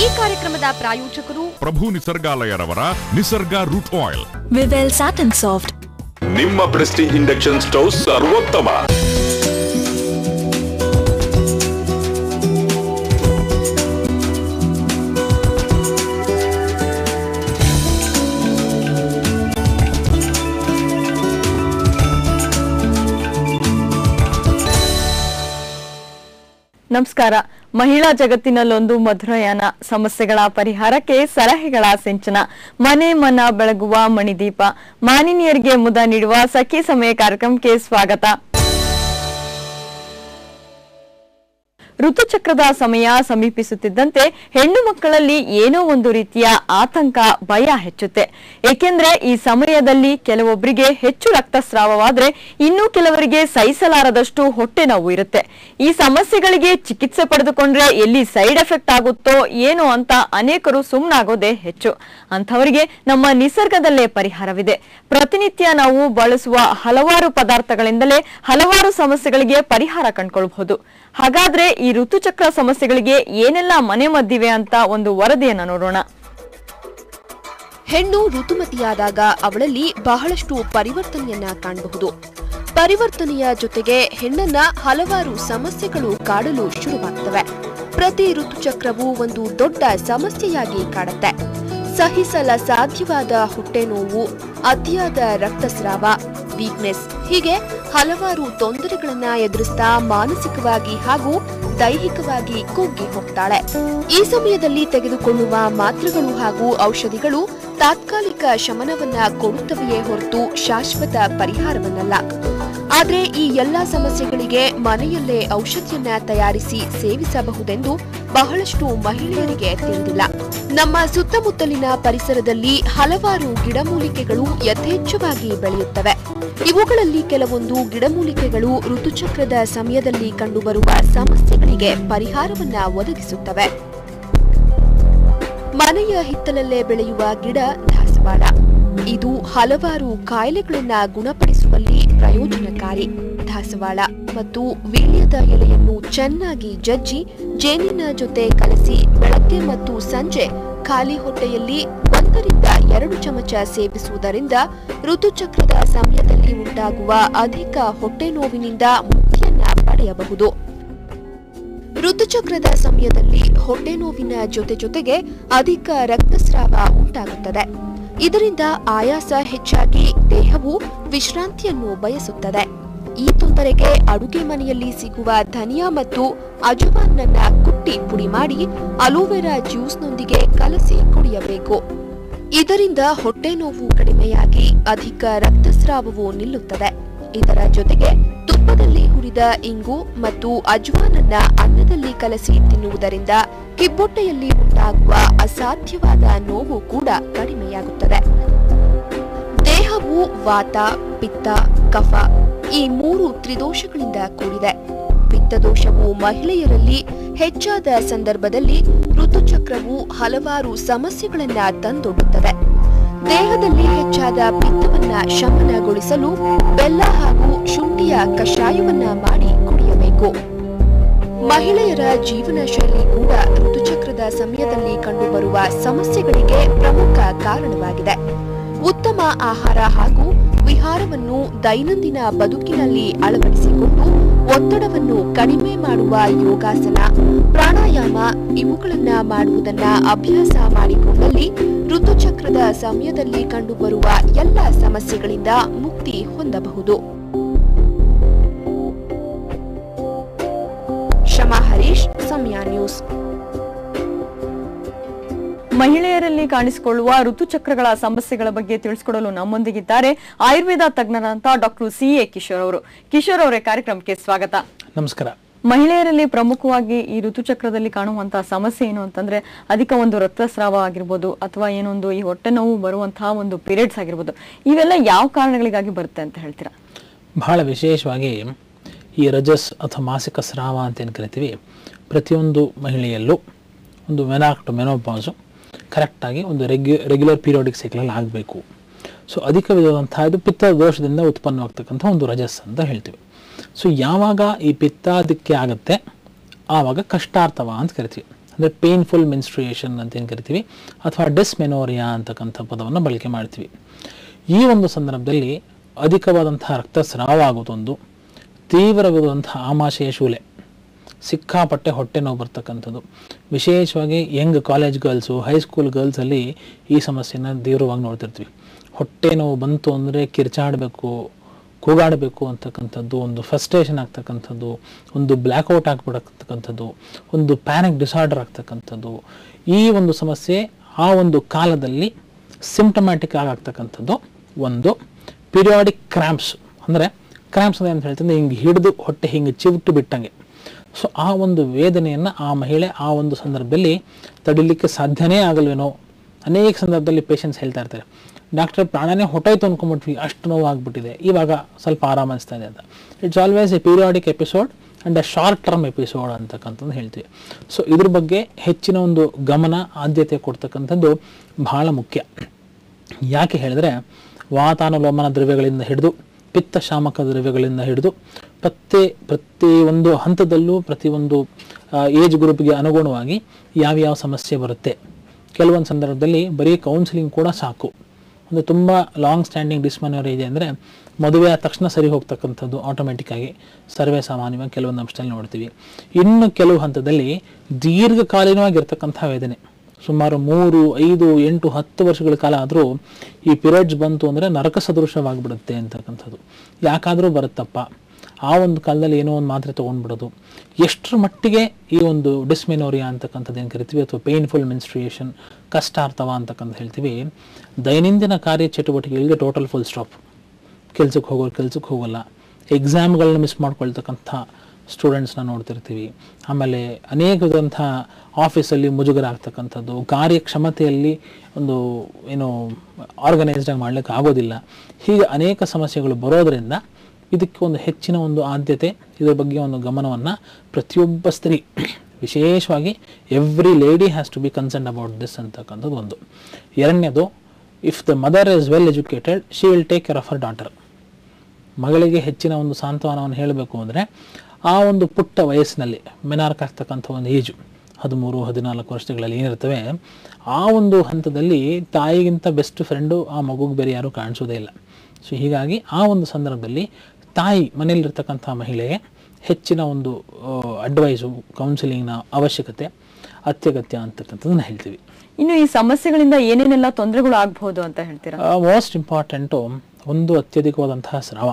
ಈ ಕಾರ್ಯಕ್ರಮದ ಪ್ರಾಯೋಜಕರು ಪ್ರಭು ನಿಸರ್ಗಾಲಯರವರ Nisarga root oil Vivel satin soft ನಿಮ್ಮ ಪ್ರೆಸ್ಟಿ ಇಂಡಕ್ಷನ್ ಸ್ಟವ್ ಸರ್ವೋತ್ತಮ ನಮಸ್ಕಾರ ಮಹಿಳಾ ಜಗತ್ತಿನಲ್ಲೊಂದು ಮಧುರಯಾನ ಸಮಸ್ಯೆಗಳ ಪರಿಹಾರಕ್ಕೆ ಸಲಹೆಗಳ ಸಿಂಚನ ಮನೆ ಮನ ಬೆಳಗುವ ಮಣಿದೀಪ ಮಾನಿನಿಯರಿಗೆ ಮುದ ನೀಡುವ ಸಖಿ ಸಮಯ ಕಾರ್ಯಕ್ರಮಕ್ಕೆ ಸ್ವಾಗತ ಋತುಚಕ್ರದ ಸಮಯ ಸಮೀಪಿಸುತ್ತಿದ್ದಂತೆ ಹೆಣ್ಣು ಮಕ್ಕಳಲ್ಲಿ ಏನೋ ಒಂದು ರೀತಿಯ ಆತಂಕ ಭಯ ಹೆಚ್ಚುತ್ತೆ ಏಕೆಂದ್ರೆ ಈ ಸಮಯದಲ್ಲಿ ಕೆಲವೊಬ್ಬರಿಗೆ ಹೆಚ್ಚು ರಕ್ತಸ್ರಾವವಾದ್ರೆ ಇನ್ನು ಕೆಲವರಿಗೆ ಸಹಿಸಲಾರದಷ್ಟು ಹೊಟ್ಟೆ ನೋವು ಇರುತ್ತೆ ಈ ಸಮಸ್ಯೆಗಳಿಗೆ ಚಿಕಿತ್ಸೆ ಪಡೆದುಕೊಂಡ್ರೆ ಎಲ್ಲಿ ಸೈಡ್ ಎಫೆಕ್ಟ್ ಆಗುತ್ತೋ ಏನೋ ಅಂತ ಅನೇಕರು ಸುಮ್ಮನಾಗೋದೇ ಹೆಚ್ಚು ಅಂಥವರಿಗೆ ನಮ್ಮ ನಿಸರ್ಗದಲ್ಲೇ ಪರಿಹಾರವಿದೆ ಪ್ರತಿನಿತ್ಯ ನಾವು ಬಳಸುವ ಹಲವಾರು ಪದಾರ್ಥಗಳಿಂದಲೇ ಹಲವಾರು ಸಮಸ್ಯೆಗಳಿಗೆ ಪರಿಹಾರ ಕಂಡುಕೊಳ್ಬಹುದು ಹಾಗಾದ್ರೆ ಈ ಋತುಚಕ್ರ ಸಮಸ್ಯೆಗಳಿಗೆ ಏನೆಲ್ಲ ಮನೆ ಮದ್ದಿವೆ ಅಂತ ಒಂದು ವರದಿಯನ್ನ ನೋಡೋಣ ಹೆಣ್ಣು ಋತುಮತಿಯಾದಾಗ ಅವಳಲ್ಲಿ ಬಹಳಷ್ಟು ಪರಿವರ್ತನೆಯನ್ನ ಕಾಣಬಹುದು ಪರಿವರ್ತನೆಯ ಜೊತೆಗೆ ಹೆಣ್ಣನ್ನ ಹಲವಾರು ಸಮಸ್ಯೆಗಳು ಕಾಡಲು ಶುರುವಾಗ್ತವೆ ಪ್ರತಿ ಋತುಚಕ್ರವು ಒಂದು ದೊಡ್ಡ ಸಮಸ್ಯೆಯಾಗಿ ಕಾಡುತ್ತೆ ಸಹಿಸಲ ಸಾಧ್ಯವಾದ ಹೊಟ್ಟೆ ನೋವು ಅತಿಯಾದ ರಕ್ತಸ್ರಾವ ವೀಕ್ನೆಸ್ ಹೀಗೆ ಹಲವಾರು ತೊಂದರೆಗಳನ್ನ ಎದುರಿಸ್ತಾ ಮಾನಸಿಕವಾಗಿ ಹಾಗೂ ದೈಹಿಕವಾಗಿ ಕುಗ್ಗಿ ಹೋಗ್ತಾಳೆ ಈ ಸಮಯದಲ್ಲಿ ತೆಗೆದುಕೊಳ್ಳುವ ಮಾತ್ರೆಗಳು ಹಾಗೂ ಔಷಧಿಗಳು ತಾತ್ಕಾಲಿಕ ಶಮನವನ್ನ ಕೊಡುತ್ತವೆಯೇ ಹೊರತು ಶಾಶ್ವತ ಪರಿಹಾರವನ್ನಲ್ಲ ಆದ್ರೆ ಈ ಎಲ್ಲಾ ಸಮಸ್ಯೆಗಳಿಗೆ ಮನೆಯಲ್ಲೇ ಔಷಧಿಯನ್ನ ತಯಾರಿಸಿ ಸೇವಿಸಬಹುದೆಂದು ಬಹಳಷ್ಟು ಮಹಿಳೆಯರಿಗೆ ತಿಳಿದಿಲ್ಲ ನಮ್ಮ ಸುತ್ತಮುತ್ತಲಿನ ಪರಿಸರದಲ್ಲಿ ಹಲವಾರು ಗಿಡಮೂಲಿಕೆಗಳು ಯಥೇಚ್ಛವಾಗಿ ಬೆಳೆಯುತ್ತವೆ ಇವುಗಳಲ್ಲಿ ಕೆಲವೊಂದು ಗಿಡಮೂಲಿಕೆಗಳು ಋತುಚಕ್ರದ ಸಮಯದಲ್ಲಿ ಕಂಡುಬರುವ ಸಮಸ್ಯೆಗಳಿಗೆ ಪರಿಹಾರವನ್ನ ಒದಗಿಸುತ್ತವೆ ಮನೆಯ ಹಿತ್ತಲಲ್ಲೇ ಬೆಳೆಯುವ ಗಿಡ ದಾಸವಾಳ ಇದು ಹಲವಾರು ಕಾಯಿಲೆಗಳನ್ನ ಗುಣಪಡಿಸುವಲ್ಲಿ ಪ್ರಯೋಜನಕಾರಿ ದಾಸವಾಳ ಮತ್ತು ವೀಳ್ಯದ ಎಲೆಯನ್ನು ಚೆನ್ನಾಗಿ ಜಜ್ಜಿ ಜೇನಿನ ಜೊತೆ ಕಲಸಿ ಬೆಳಗ್ಗೆ ಮತ್ತು ಸಂಜೆ ಖಾಲಿ ಹೊಟ್ಟೆಯಲ್ಲಿ ಒಂದರಿಂದ ಎರಡು ಚಮಚ ಸೇವಿಸುವುದರಿಂದ ಋತುಚಕ್ರದ ಸಮಯದಲ್ಲಿ ಉಂಟಾಗುವ ಅಧಿಕ ಹೊಟ್ಟೆ ನೋವಿನಿಂದ ಮುಕ್ತಿಯನ್ನ ಪಡೆಯಬಹುದು ಋತುಚಕ್ರದ ಸಮಯದಲ್ಲಿ ಹೊಟ್ಟೆ ನೋವಿನ ಜೊತೆ ಜೊತೆಗೆ ಅಧಿಕ ರಕ್ತಸ್ರಾವ ಉಂಟಾಗುತ್ತದೆ ಇದರಿಂದ ಆಯಾಸ ಹೆಚ್ಚಾಗಿ ದೇಹವು ವಿಶ್ರಾಂತಿಯನ್ನು ಬಯಸುತ್ತದೆ ಈ ತೊಂದರೆಗೆ ಅಡುಗೆ ಮನೆಯಲ್ಲಿ ಸಿಗುವ ಧನಿಯಾ ಮತ್ತು ಅಜವಾನ್ನನ್ನ ಕುಟ್ಟಿ ಪುಡಿ ಮಾಡಿ ಅಲೋವೆರಾ ಜ್ಯೂಸ್ನೊಂದಿಗೆ ಕಲಸಿ ಕುಡಿಯಬೇಕು ಇದರಿಂದ ಹೊಟ್ಟೆ ನೋವು ಕಡಿಮೆಯಾಗಿ ಅಧಿಕ ರಕ್ತಸ್ರಾವವು ನಿಲ್ಲುತ್ತದೆ ಇದರ ಜೊತೆಗೆ ತುಪ್ಪದಲ್ಲಿ ಹುರಿದ ಇಂಗು ಮತ್ತು ಅಜ್ವಾನನ್ನ ಅನ್ನದಲ್ಲಿ ಕಲಸಿ ತಿನ್ನುವುದರಿಂದ ಕಿಬ್ಬೊಟ್ಟೆಯಲ್ಲಿ ಉಂಟಾಗುವ ಅಸಾಧ್ಯವಾದ ನೋವು ಕೂಡ ಕಡಿಮೆಯಾಗುತ್ತದೆ ದೇಹವು ವಾತ ಪಿತ್ತ ಕಫ ಈ ಮೂರು ತ್ರಿದೋಷಗಳಿಂದ ಕೂಡಿದೆ ಪಿತ್ತದೋಷವು ಮಹಿಳೆಯರಲ್ಲಿ ಹೆಚ್ಚಾದ ಸಂದರ್ಭದಲ್ಲಿ ಋತುಚಕ್ರವು ಹಲವಾರು ಸಮಸ್ಯೆಗಳನ್ನ ತಂದೊಡ್ಡುತ್ತದೆ ದೇಹದಲ್ಲಿ ಹೆಚ್ಚಾದ ಪಿತ್ತವನ್ನ ಶಮನಗೊಳಿಸಲು ಬೆಲ್ಲ ಹಾಗೂ ಶುಂಠಿಯ ಕಷಾಯವನ್ನ ಮಾಡಿ ಕುಡಿಯಬೇಕು ಮಹಿಳೆಯರ ಜೀವನ ಶೈಲಿ ಕೂಡ ಋತುಚಕ್ರದ ಸಮಯದಲ್ಲಿ ಕಂಡುಬರುವ ಸಮಸ್ಯೆಗಳಿಗೆ ಪ್ರಮುಖ ಕಾರಣವಾಗಿದೆ ಉತ್ತಮ ಆಹಾರ ಹಾಗೂ ವಿಹಾರವನ್ನು ದೈನಂದಿನ ಬದುಕಿನಲ್ಲಿ ಅಳವಡಿಸಿಕೊಂಡು ಒತ್ತಡವನ್ನು ಕಡಿಮೆ ಮಾಡುವ ಯೋಗಾಸನ ಪ್ರಾಣಾಯಾಮ ಇವುಗಳನ್ನ ಮಾಡುವುದನ್ನ ಅಭ್ಯಾಸ ಮಾಡಿಕೊಂಡಲ್ಲಿ ಋತುಚಕ್ರದ ಸಮಯದಲ್ಲಿ ಕಂಡುಬರುವ ಎಲ್ಲ ಸಮಸ್ಯೆಗಳಿಂದ ಮುಕ್ತಿ ಹೊಂದಬಹುದು ಶಮಾ ಹರೀಶ್ ಸಮಯ ನ್ಯೂಸ್ ಮಹಿಳೆಯರಲ್ಲಿ ಕಾಣಿಸಿಕೊಳ್ಳುವ ಋತುಚಕ್ರಗಳ ಸಮಸ್ಯೆಗಳ ಬಗ್ಗೆ ತಿಳಿಸಿಕೊಡಲು ನಮ್ಮೊಂದಿಗಿದ್ದಾರೆ ಆಯುರ್ವೇದ ತಜ್ಞರಂತ ಡಾಕ್ಟರ್ ಸಿ ಎ ಕಿಶೋರ್ ಅವರು ಕಿಶೋರ್ ಅವರೇ ಕಾರ್ಯಕ್ರಮಕ್ಕೆ ಸ್ವಾಗತ ನಮಸ್ಕಾರ ಮಹಿಳೆಯರಲ್ಲಿ ಪ್ರಮುಖವಾಗಿ ಈ ಋತುಚಕ್ರದಲ್ಲಿ ಕಾಣುವಂತಹ ಸಮಸ್ಯೆ ಏನು ಅಂತಂದ್ರೆ ಅಧಿಕ ಒಂದು ರಕ್ತಸ್ರಾವ ಆಗಿರ್ಬೋದು ಅಥವಾ ಏನೊಂದು ಈ ಹೊಟ್ಟೆ ನೋವು ಬರುವಂತಹ ಒಂದು ಪೀರಿಯಡ್ಸ್ ಆಗಿರ್ಬೋದು ಇವೆಲ್ಲ ಯಾವ ಕಾರಣಗಳಿಗಾಗಿ ಬರುತ್ತೆ ಅಂತ ಹೇಳ್ತೀರಾ ಬಹಳ ವಿಶೇಷವಾಗಿ ಈ ರಜಸ್ ಅಥವಾ ಮಾಸಿಕ ಸ್ರಾವ ಅಂತ ಏನು ಕರಿತೀವಿ ಪ್ರತಿಯೊಂದು ಮಹಿಳೆಯಲ್ಲೂ ಒಂದು ಮೆನಾಕ್ ಟು ಮೆನೋಪಾಸು ಕರೆಕ್ಟಾಗಿ ಒಂದು ರೆಗ್ಯು ರೆಗ್ಯುಲರ್ ಪೀರಿಯಾಡಿಕ್ ಸೈಕಲಲ್ಲಿ ಆಗಬೇಕು ಸೊ ಅಧಿಕ ವಿಧವಾದಂತಹ ಇದು ಪಿತ್ತ ದೋಷದಿಂದ ಉತ್ಪನ್ನವಾಗ್ತಕ್ಕಂಥ ಒಂದು ರಜಸ್ ಅಂತ ಹೇಳ್ತೀವಿ ಸೊ ಯಾವಾಗ ಈ ಪಿತ್ತಾದಿಕ್ಕೆ ಆಗುತ್ತೆ ಆವಾಗ ಕಷ್ಟಾರ್ಥವ ಅಂತ ಕರಿತೀವಿ ಅಂದರೆ ಪೇನ್ಫುಲ್ ಮೆನ್ಸ್ಟ್ರಿಯೇಷನ್ ಅಂತ ಏನು ಕರಿತೀವಿ ಅಥವಾ ಡಿಸ್ಮೆನೋರಿಯಾ ಅಂತಕ್ಕಂಥ ಪದವನ್ನು ಬಳಕೆ ಮಾಡ್ತೀವಿ ಈ ಒಂದು ಸಂದರ್ಭದಲ್ಲಿ ಅಧಿಕವಾದಂತಹ ರಕ್ತಸ್ರಾವ ಆಗೋದೊಂದು ತೀವ್ರವಾದಂತಹ ಆಮಾಶಯ ಶೂಲೆ ಸಿಕ್ಕಾಪಟ್ಟೆ ಹೊಟ್ಟೆ ನೋವು ಬರ್ತಕ್ಕಂಥದ್ದು ವಿಶೇಷವಾಗಿ ಯಂಗ್ ಕಾಲೇಜ್ ಗರ್ಲ್ಸು ಹೈಸ್ಕೂಲ್ ಗರ್ಲ್ಸಲ್ಲಿ ಈ ಸಮಸ್ಯೆನ ತೀವ್ರವಾಗಿ ನೋಡ್ತಿರ್ತೀವಿ ಹೊಟ್ಟೆ ನೋವು ಬಂತು ಅಂದರೆ ಕಿರ್ಚಾಡಬೇಕು ಕೂಗಾಡಬೇಕು ಅಂತಕ್ಕಂಥದ್ದು ಒಂದು ಫ್ರಸ್ಟ್ರೇಷನ್ ಆಗ್ತಕ್ಕಂಥದ್ದು ಒಂದು ಬ್ಲ್ಯಾಕ್ಔಟ್ ಆಗಿಬಿಡತಕ್ಕಂಥದ್ದು ಒಂದು ಪ್ಯಾನಿಕ್ ಡಿಸಾರ್ಡರ್ ಆಗ್ತಕ್ಕಂಥದ್ದು ಈ ಒಂದು ಸಮಸ್ಯೆ ಆ ಒಂದು ಕಾಲದಲ್ಲಿ ಸಿಂಪ್ಟಮ್ಯಾಟಿಕ್ ಆಗಾಗ್ತಕ್ಕಂಥದ್ದು ಒಂದು ಪಿರಿಯಾಡಿಕ್ ಕ್ರ್ಯಾಂಪ್ಸ್ ಅಂದರೆ ಕ್ರ್ಯಾಂಪ್ಸ್ ಅಂದ್ರೆ ಅಂತ ಹೇಳ್ತಂದ್ರೆ ಹಿಂಗೆ ಹಿಡಿದು ಹೊಟ್ಟೆ ಹಿಂಗೆ ಚಿವುಟು ಬಿಟ್ಟಂಗೆ ಸೊ ಆ ಒಂದು ವೇದನೆಯನ್ನು ಆ ಮಹಿಳೆ ಆ ಒಂದು ಸಂದರ್ಭದಲ್ಲಿ ತಡಿಲಿಕ್ಕೆ ಸಾಧ್ಯನೇ ಆಗಲ್ವೇನೋ ಅನೇಕ ಸಂದರ್ಭದಲ್ಲಿ ಪೇಷಂಟ್ಸ್ ಹೇಳ್ತಾ ಇರ್ತಾರೆ ಡಾಕ್ಟರ್ ಪ್ರಾಣನೇ ಹೊಟ್ಟೋಯ್ತು ಅನ್ಕೊಂಬಿಟ್ವಿ ಅಷ್ಟು ನೋವು ಆಗ್ಬಿಟ್ಟಿದೆ ಇವಾಗ ಸ್ವಲ್ಪ ಆರಾಮ ಅನಿಸ್ತಾ ಇದೆ ಅಂತ it's always a periodic episode and uh short term episode ಅಂತಕ್ಕಂಥದ್ದು ಹೇಳ್ತೀವಿ ಸೊ ಇದ್ರ ಬಗ್ಗೆ ಹೆಚ್ಚಿನ ಒಂದು ಗಮನ ಆದ್ಯತೆ ಕೊಡ್ತಕ್ಕಂಥದ್ದು ಬಹಳ ಮುಖ್ಯ ಯಾಕೆ ಹೇಳಿದ್ರೆ ವಾತಾನುಲೋಮನ ದ್ರವ್ಯಗಳಿಂದ ಹಿಡಿದು ಪಿತ್ತ ಶಾಮಕ ದ್ರವ್ಯಗಳಿಂದ ಹಿಡಿದು ಪ್ರತಿ ಪ್ರತಿ ಒಂದು ಹಂತದಲ್ಲೂ ಪ್ರತಿಯೊಂದು ಏಜ್ ಗ್ರೂಪ್ಗೆ ಅನುಗುಣವಾಗಿ ಯಾವ್ಯಾವ ಸಮಸ್ಯೆ ಬರುತ್ತೆ ಕೆಲವೊಂದು ಸಂದರ್ಭದಲ್ಲಿ ಬರೀ ಕೌನ್ಸಿಲಿಂಗ್ ಕೂಡ ಸಾಕು ಒಂದು ತುಂಬ ಲಾಂಗ್ ಸ್ಟ್ಯಾಂಡಿಂಗ್ ಡಿಸ್ಮನರ್ ಇದೆ ಅಂದರೆ ಮದುವೆ ಆದ ತಕ್ಷಣ ಸರಿ ಹೋಗ್ತಕ್ಕಂಥದ್ದು ಆಟೋಮೆಟಿಕ್ ಆಗಿ ಸರ್ವೇ ಸಾಮಾನ್ಯವಾಗಿ ಕೆಲವೊಂದು ಅಂಶದಲ್ಲಿ ನೋಡ್ತೀವಿ ಇನ್ನು ಕೆಲವು ಹಂತದಲ್ಲಿ ದೀರ್ಘಕಾಲೀನವಾಗಿರ್ತಕ್ಕಂಥ ವೇದನೆ ಸುಮಾರು ಮೂರು ಐದು ಎಂಟು ಹತ್ತು ವರ್ಷಗಳ ಕಾಲ ಆದರೂ ಈ ಪಿರಿಯಡ್ಸ್ ಬಂತು ಅಂದರೆ ನರಕ ಸದೃಶವಾಗಿಬಿಡುತ್ತೆ ಅಂತಕ್ಕಂಥದ್ದು ಯಾಕಾದರೂ ಬರುತ್ತಪ್ಪ ಆ ಒಂದು ಕಾಲದಲ್ಲಿ ಏನೋ ಒಂದು ಮಾತ್ರೆ ತೊಗೊಂಡ್ಬಿಡೋದು ಎಷ್ಟರ ಮಟ್ಟಿಗೆ ಈ ಒಂದು ಡಿಸ್ಮೆನೋರಿಯಾ ಅಂತಕ್ಕಂಥದ್ದು ಏನು ಕರಿತೀವಿ ಅಥವಾ ಪೇನ್ಫುಲ್ ಮೆನ್ಸ್ಟ್ರಿಯೇಷನ್ ಕಷ್ಟಾರ್ಥವ ಅಂತಕ್ಕಂಥ ಹೇಳ್ತೀವಿ ದೈನಂದಿನ ಕಾರ್ಯ ಚಟುವಟಿಕೆಗಳಿಗೆ ಟೋಟಲ್ ಫುಲ್ ಸ್ಟಾಪ್ ಕೆಲ್ಸಕ್ಕೆ ಹೋಗೋರು ಕೆಲ್ಸಕ್ಕೆ ಹೋಗಲ್ಲ ಎಕ್ಸಾಮ್ಗಳನ್ನ ಮಿಸ್ ಮಾಡ್ಕೊಳ್ತಕ್ಕಂಥ ಸ್ಟೂಡೆಂಟ್ಸ್ನ ನೋಡ್ತಿರ್ತೀವಿ ಆಮೇಲೆ ಅನೇಕ ವಿಧಂಥ ಆಫೀಸಲ್ಲಿ ಮುಜುಗರ ಆಗ್ತಕ್ಕಂಥದ್ದು ಕಾರ್ಯಕ್ಷಮತೆಯಲ್ಲಿ ಒಂದು ಏನು ಆರ್ಗನೈಸ್ಡಾಗಿ ಮಾಡ್ಲಿಕ್ಕೆ ಆಗೋದಿಲ್ಲ ಹೀಗೆ ಅನೇಕ ಸಮಸ್ಯೆಗಳು ಬರೋದರಿಂದ ಇದಕ್ಕೆ ಒಂದು ಹೆಚ್ಚಿನ ಒಂದು ಆದ್ಯತೆ ಇದರ ಬಗ್ಗೆ ಒಂದು ಗಮನವನ್ನು ಪ್ರತಿಯೊಬ್ಬ ಸ್ತ್ರೀ ವಿಶೇಷವಾಗಿ every lady has to be concern about this ಅಂತಕ್ಕಂಥದ್ದು ಒಂದು ಎರಡನೇದು if the mother is well educated she will take care of her daughter ಮಗಳಿಗೆ ಹೆಚ್ಚಿನ ಒಂದು ಸಾಂತ್ವನವನ್ನು ಹೇಳಬೇಕು ಅಂದರೆ ಆ ಒಂದು ಪುಟ್ಟ ವಯಸ್ಸಿನಲ್ಲಿ ಮೆನಾರ್ಕ್ ಆಗ್ತಕ್ಕಂಥ ಒಂದು ಏಜು ಹದಿಮೂರು ಹದಿನಾಲ್ಕು ವರ್ಷಗಳಲ್ಲಿ ಏನಿರ್ತವೆ ಆ ಒಂದು ಹಂತದಲ್ಲಿ ತಾಯಿಗಿಂತ ಬೆಸ್ಟ್ ಫ್ರೆಂಡು ಆ ಮಗುಗೆ ಬೇರೆ ಯಾರೂ ಕಾಣಿಸೋದೇ ಇಲ್ಲ ಸೊ ಹೀಗಾಗಿ ಆ ಒಂದು ಸಂದರ್ಭದಲ್ಲಿ ತಾಯಿ ಮನೆಯಲ್ಲಿರ್ತಕ್ಕಂಥ ಮಹಿಳೆಗೆ ಹೆಚ್ಚಿನ ಒಂದು ಅಡ್ವೈಸು ಕೌನ್ಸಿಲಿಂಗ್ನ ಅವಶ್ಯಕತೆ ಅತ್ಯಗತ್ಯ ಅಂತಕ್ಕಂಥದ್ದನ್ನ ಹೇಳ್ತೀವಿ ಇನ್ನು ಈ ಸಮಸ್ಯೆಗಳಿಂದ ಏನೇನೆಲ್ಲ ತೊಂದರೆಗಳು ಆಗಬಹುದು ಅಂತ ಹೇಳ್ತೀರಾ ಮೋಸ್ಟ್ ಇಂಪಾರ್ಟೆಂಟು ಒಂದು ಅತ್ಯಧಿಕವಾದಂತಹ ಸ್ರಾವ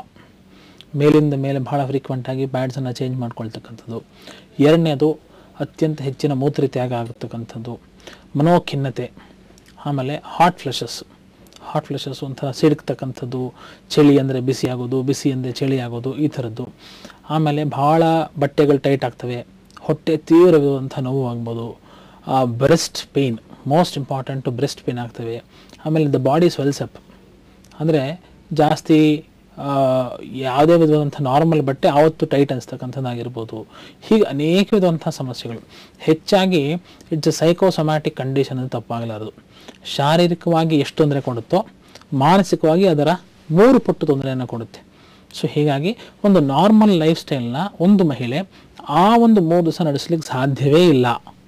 ಮೇಲಿಂದ ಮೇಲೆ ಬಹಳ ಫ್ರೀಕ್ವೆಂಟ್ ಆಗಿ ಪ್ಯಾಡ್ಸನ್ನು ಚೇಂಜ್ ಮಾಡ್ಕೊಳ್ತಕ್ಕಂಥದ್ದು ಎರಡನೇದು ಅತ್ಯಂತ ಹೆಚ್ಚಿನ ಮೂತ್ರ ತ್ಯಾಗ ಆಗತಕ್ಕಂಥದ್ದು ಮನೋಖಿನ್ನತೆ ಆಮೇಲೆ ಹಾಟ್ ಫ್ಲಶಸ್ ಹಾಟ್ ಫ್ಲಶಸ್ ಒಂಥರ ಸಿಡುಕ್ತಕ್ಕಂಥದ್ದು ಚಳಿ ಅಂದರೆ ಬಿಸಿ ಆಗೋದು ಬಿಸಿ ಅಂದರೆ ಚಳಿ ಆಗೋದು ಈ ಥರದ್ದು ಆಮೇಲೆ ಭಾಳ ಬಟ್ಟೆಗಳು ಟೈಟ್ ಆಗ್ತವೆ ಹೊಟ್ಟೆ ತೀವ್ರವಾದಂಥ ನೋವು ಆಗ್ಬೋದು breast pain most important breast pain ಆಗ್ತವೆ ಆಮೇಲೆ ದ ಬಾಡಿ ಸ್ವೆಲ್ಸ್ ಅಪ್ ಅಂದರೆ ಜಾಸ್ತಿ ಆ, ಯಾವುದೇ ವಿಧವಾದಂಥ ನಾರ್ಮಲ್ ಬಟ್ಟೆ ಆವತ್ತು ಟೈಟ್ ಅನಿಸ್ತಕ್ಕಂಥದ್ದಾಗಿರ್ಬೋದು ಹೀಗೆ ಅನೇಕ ವಿಧವಂಥ ಸಮಸ್ಯೆಗಳು ಹೆಚ್ಚಾಗಿ ಇಟ್ಸ್ ಎ ಸೈಕೋಸೊಮ್ಯಾಟಿಕ್ ಕಂಡೀಷನ್ ಅಂತ ತಪ್ಪಾಗಲಾರದು ಶಾರೀರಿಕವಾಗಿ ಎಷ್ಟು ತೊಂದರೆ ಕೊಡುತ್ತೋ ಮಾನಸಿಕವಾಗಿ ಅದರ ಮೂರು ಪಟ್ಟು ತೊಂದರೆಯನ್ನು ಕೊಡುತ್ತೆ ಸೊ ಹೀಗಾಗಿ ಒಂದು ನಾರ್ಮಲ್ ಲೈಫ್ ಸ್ಟೈಲ್ನ ಒಂದು ಮಹಿಳೆ ಆ ಒಂದು ಮೂರು ದಿವಸ ನಡೆಸಲಿಕ್ಕೆ ಸಾಧ್ಯವೇ ಇಲ್ಲ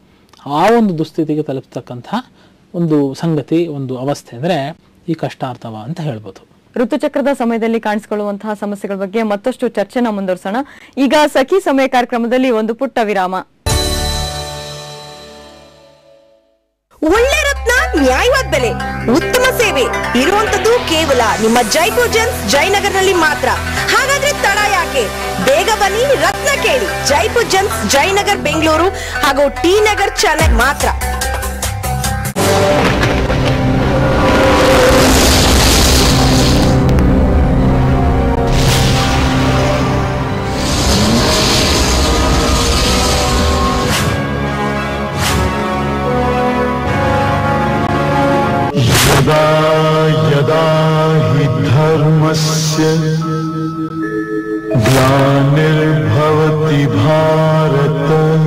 ಆ ಒಂದು ದುಸ್ಥಿತಿಗೆ ತಲುಪ್ತಕ್ಕಂಥ ಒಂದು ಸಂಗತಿ ಒಂದು ಅವಸ್ಥೆ ಅಂದರೆ ಈ ಕಷ್ಟಾರ್ಥವ ಅಂತ ಹೇಳ್ಬೋದು ಋತುಚಕ್ರದ ಸಮಯದಲ್ಲಿ ಕಾಣಿಸಿಕೊಳ್ಳುವಂತಹ ಸಮಸ್ಯೆಗಳ ಬಗ್ಗೆ ಮತ್ತಷ್ಟು ಚರ್ಚೆನ ಮುಂದುವರಿಸೋಣ ಈಗ ಸಖಿ ಸಮಯ ಕಾರ್ಯಕ್ರಮದಲ್ಲಿ ಒಂದು ಪುಟ್ಟ ವಿರಾಮ ಒಳ್ಳೆ ರತ್ನ ನ್ಯಾಯವಾದ ಬೆಲೆ ಉತ್ತಮ ಸೇವೆ ಇರುವಂತದ್ದು ಕೇವಲ ನಿಮ್ಮ ಜೈಪುರ್ ಜೆನ್ಸ್ ಜಯನಗರ್ನಲ್ಲಿ ಮಾತ್ರ ಹಾಗಾದ್ರೆ ತಡ ಯಾಕೆ ಬೇಗ ಬನ್ನಿ ರತ್ನ ಕೇಳಿ ಜೈಪುರ್ ಜೆನ್ಸ್ ಜಯನಗರ್ ಬೆಂಗಳೂರು ಹಾಗೂ ಟಿ ನಗರ್ ಚೆನ್ನೈ ಮಾತ್ರ यदा यदा हि धर्मस्य ग्लानिर्भवति भारत